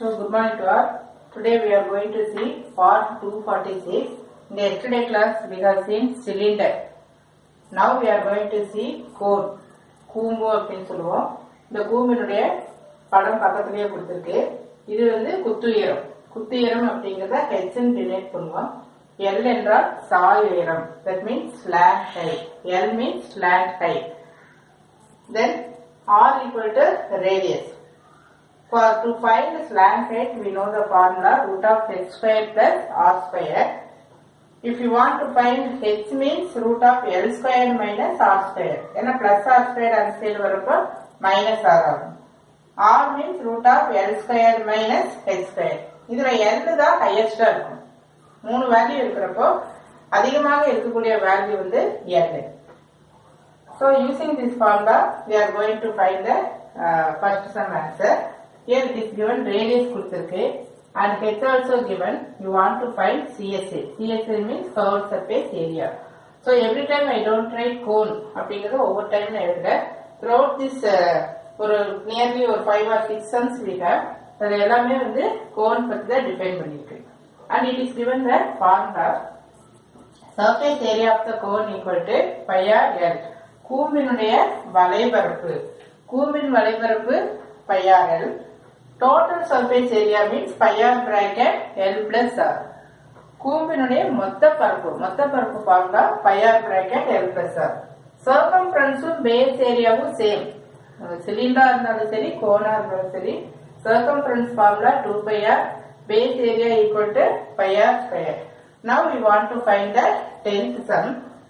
So good morning to all. Today we are going to see part 246. In the yesterday class we have seen cylinder. Now we are going to see cone. கூம்பு அப்படின்னு சொல்லுவோம் இந்த கூம்பினுடைய படம் பக்கத்திலேயே கொடுத்துருக்கு இது வந்து குத்துயரம் குத்துயரம் அப்படிங்கறத ஹெச்ன்னு டினேட் பண்ணுவோம் எல் என்றால் சாய் உயரம் that means slant height L means slant height then R equal to radius For to find the slant height, we know the formula root of h square plus r square. If you want to find h means root of l square minus r square. ஏன்னா plus r square அந்த side வரப்போ minus r ஆகும். r means root of l square minus h square. இதுல l தான் highest இருக்கும். மூணு value இருக்கிறப்போ அதிகமாக இருக்கக்கூடிய வேல்யூ வந்து l. So using this formula, we are going to find the uh, first sum answer. Here it is given radius கொடுத்திருக்கு and h also given. You want to find CSA. CSA means curved surface area. So every time I don't write cone அப்படிங்கறது ஒவ்வொரு time நான் எழுதுறேன். Throughout this uh, ஒரு nearly ஒரு five or six sums we have அது எல்லாமே வந்து cone பத்தி தான் டிஃபைன் பண்ணிருக்கு and it is given the formula surface area of the cone equal to pi r l கூம்பினுடைய வலைபரப்பு கூம்பின் வலைபரப்பு pi r l total surface area means pi r bracket l plus r கூம்பினுடைய மொத்த பரப்பு மொத்த பரப்பு formula pi r bracket l plus r சர்க்கம்ஃபரன்ஸும் base ஏரியாவும் same சிலிண்டரா இருந்தாலும் சரி கோனா இருந்தாலும் சரி circumference formula 2 pi r base area equal to pi r square now we want to find the 10th sum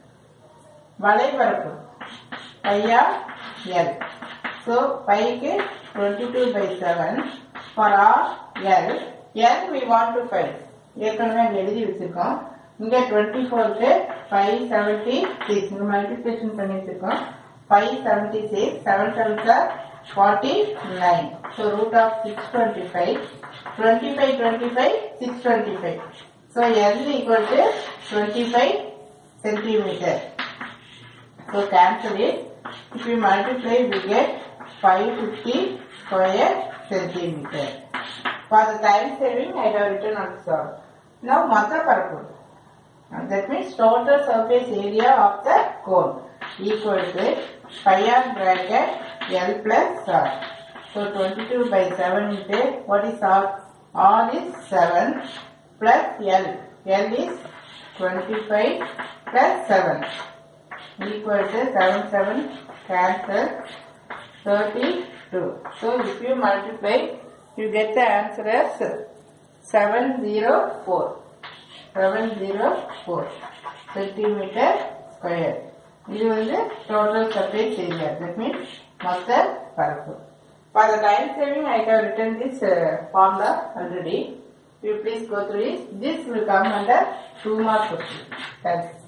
வலைபரப்பு பையா எல் ஸோ பைக்கு twenty two by seven for R L L we want to five ஏற்கனவே அங்கே எழுதி வச்சிருக்கோம் இங்கே twenty ஃபோருக்கு five seventy six இங்கே மல்டிப்ளிகேஷன் பண்ணி வச்சிருக்கோம் five seventy six seven seven sir forty nine so root of six twenty five twenty five twenty five six twenty five so L equal to twenty five centimetre So cancel it. If we multiply, we get 550 square centimeter. For the time saving, I have written on solve. Now, மொத்த பரப்பு. And That means total surface area of the cone equal to pi r bracket L plus R. So 22 by 7 into what is R? R is 7 plus L. L is 25 plus 7 equal to 7 7 cancel 32. So if you multiply, you get the answer as 704. 704 centimeter square. இது வந்து total surface area. That means மொத்த பரப்பு. For the time saving, I have written this uh, formula already. You please go through it. This will come under 2 mark question. Thanks.